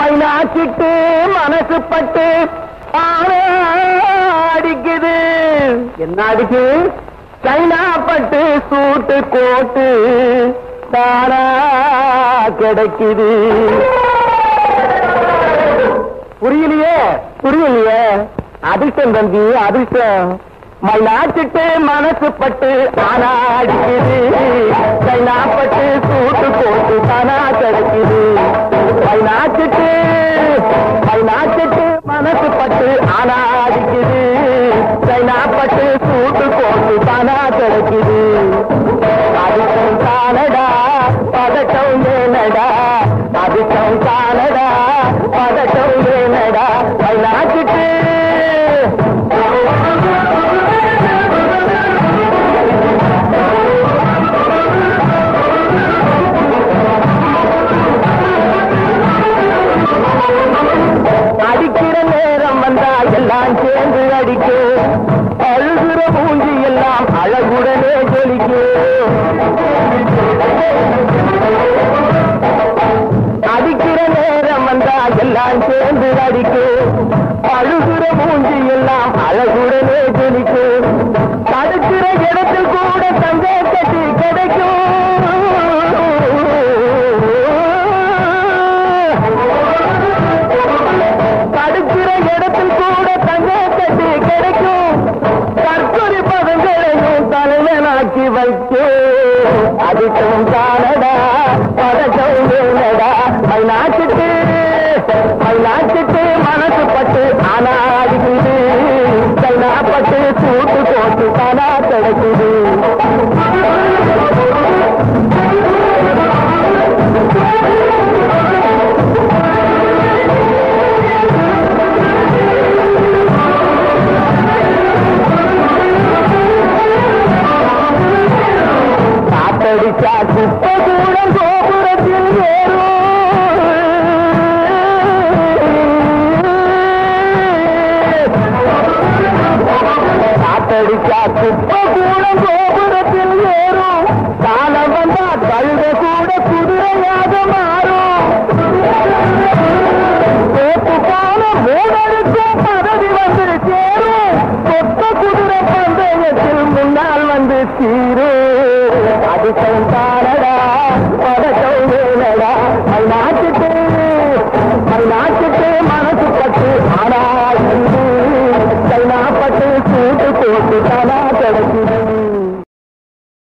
மைனாச்சிட்டு மனசு பட்டு ஆனா அடிக்குது என்ன அடிக்குது சைனா பட்டு சூட்டு கோட்டு தானா கிடைக்குது புரியலையே புரியலையே அதிர்ஷ்டம் தம்பி அதிர்ஷ்டம் மயிலாச்சிட்டு மனசு பட்டு ஆனா அடிக்குது சைனா பட்டு சூட்டு போட்டு தானா கிடைக்குது மயிலாச்சிட்டு மயிலாச்சிட்டு மனசு பட்டு ஆனா அடிக்குது சைனா பட்டு சூட்டு போட்டு தானா கிடைக்குது அதிர்ஷ்டம் தானடா பதட்டம் ஏனடா அதிர்ஷ்டம் தானடா பதட்டம் ஏனடா மயிலாச்சிட்டு அடிக்கிற நேரம் வந்தா எல்லாம் சேர்ந்து அடிக்கும் அழுகிற மூஞ்சி எல்லாம் அழகுடனே ஜொலிக்கும் அடிக்கிற நேரம் வந்தா எல்லாம் சேர்ந்து அடிக்கும் அழுகிற மூஞ்சி எல்லாம் அழகுடனே ஜொலிக்கும் தடுக்கிற இடத்தில் கூட தங்க கட்டி கிடைக்கும் தடுக்கிற இடத்தில் கூட தங்க கட்டி கிடைக்கும் தற்கொலை பதங்களையும் தலைவனாக்கி வைக்கும் அதிகம் தானடா பதக்கம் வேணடா மயிலாச்சிட்டு மயிலாச்சிட்டு மனசு பட்டு ஆனா அடிக்குது கைனா பட்டு சூட்டு போட்டு தானா கிடைக்குது காத்தடிச்சா குப்பை கூட கோபுரத்தில் ஏறும் காத்தடிச்சா குப்பை கூட கோபுரத்தில் ஏறும் காலம் வந்தா கழுத கூட குதிரையாக மாறும் தோப்பு போல மூணருக்கும் பதவி வந்து சேரும் கொத்த குதிரை பந்தயத்தில் முன்னால் வந்து சீரு அதிசயம் தானடா பதட்டம் வேணடா மயிலாச்சிட்டு மயிலாச்சிட்டு மனசு பட்டு ஆனா கைனா பட்டு சூட்டு போட்டு தலா கிடைக்குது